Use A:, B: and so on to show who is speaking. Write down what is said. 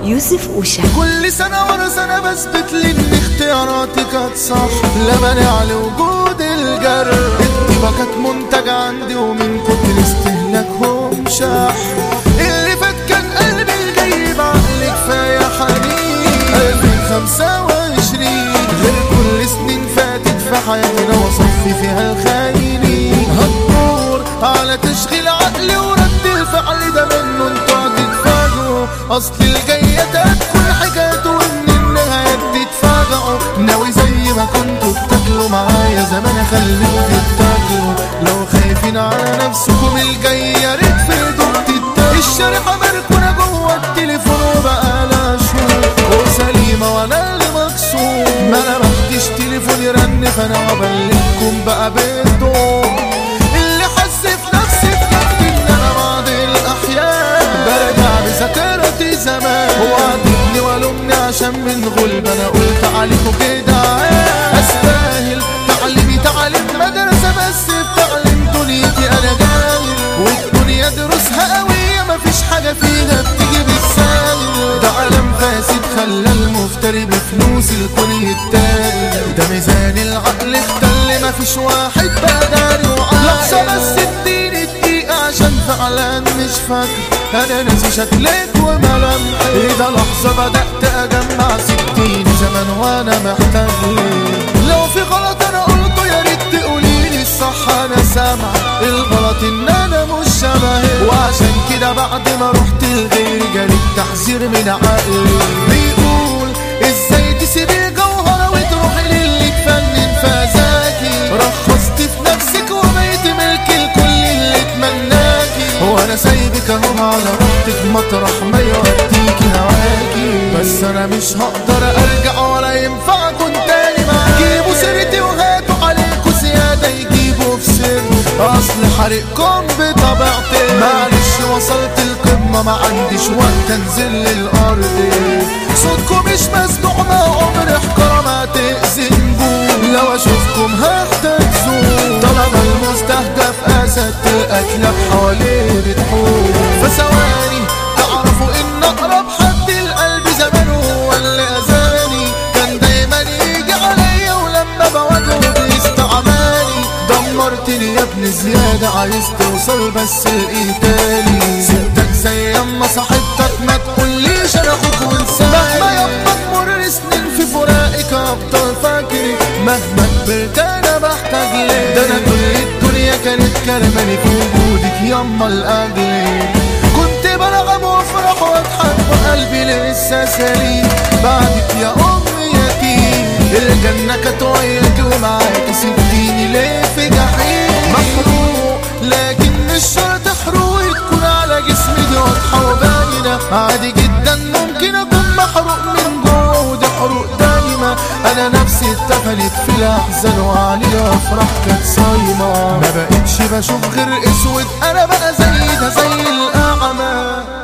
A: يوسف أوشا
B: كل سنة ورا سنة بثبت لي ان اختياراتي كانت صح لا مانع لوجود الجرح الطيبة كانت منتج عندي ومن كتر استهلاكهم شح اللي فات كان قلبي الجاي بعقل كفاية حنين 2025 غير كل سنين فاتت في حياتنا وصفي فيها الخاينين هتدور على تشغيل عقلي ورد الفعل ده منه انتوا هتتفاجئوا اصل الجاية تكون حكايته وان النهاية تتفاجئوا ناوي زي ما كنتوا بتاكلوا معايا زمان اخليكوا تتاكلوا لو خايفين على نفسكم الجاية يا ريت في ايدكم تتاكلوا الشريحة مركونة جوه التليفون وبقى لها شهور وسليمة وانا اللي مكسور ما انا بحكيش تليفوني رن فانا وبلغكم بقى بالدور اللي حس في نفسي بجد ان انا بعض الاحيان برجع بذاكرتي زمان وعاتبني والومني عشان من غلب انا قلت عليكم كده استاهل تعليمي تعليم مدرسة بس بتعلم دنيتي انا جاهل والدنيا دروسها قوية مفيش حاجة فيها بتيجي بالسهل ده عالم فاسد خلى المفتري بفلوس الكون يتاجر ده ميزان العقل اختل مفيش واحد بقى داري وعاقل لحظة بس اديني دقيقة عشان فعلا مش فاكر انا ناسي شكلك وملامحك ايه ده لحظة بدأت اجمع ستين زمان وانا محتاج ليه لو في غلط انا قلته يا ريت تقوليلي الصح انا سامع الغلط ان انا مش شبهك وعشان كده بعد ما رحت لغيري جالي التحذير من عقلي بيقول ازاي تسيبي الجوهرة وتروحي للي تفنن فازاكي رخصت في نفسك وبقيت ملك الكل اللي اتمناكي وانا سايبك اهو على راحتك مطرح ما يوديكي هواكي بس انا مش هقدر ارجع ولا ينفع كنت تاني معاكي جيبوا سيرتي وهاتوا عليكوا زيادة يجيبوا في سر اصل حريقكم بطبيعتي معلش وصلت القمة ما عنديش وقت انزل للارض صوتكم مش مسموع ما عمر حكرة ما تأذن لو اشوفكم هختزوا طالما المستهدف اسد القتلة حواليه بتحوم فثواني تعرفوا ان اقرب حد القلب زمان هو اللي اذاني كان دايما يجي عليا ولما بواجهه بيستعماني دمرتني يا ابن زيادة عايز توصل بس لايه تاني سبتك زي اما صاحبتك ما تقوليش انا اخوك وانساني مهما يبقى تمر سنين في فراقك افضل فاكرك مهما كبرت انا بحتاج ليه ده انا كل الدنيا كانت كرماني في وجودك يما الاجلي كنت برغم وافرح واضحك وقلبي لسه سليم بعدك يا امي يتيم الجنة كانت وياكي ومعاكي سبتيني ليه في جحيم محروق لكن مش شرط حروق تكون على جسمي دي واضحة وباينة عادي جدا ممكن اكون محروق من جوه ودي حروق دايمة انا نفسي اتفلت في الاحزان وعلي افراح كانت صايمة ما بقتش بشوف غير اسود انا بقى زي ده زي الاعمى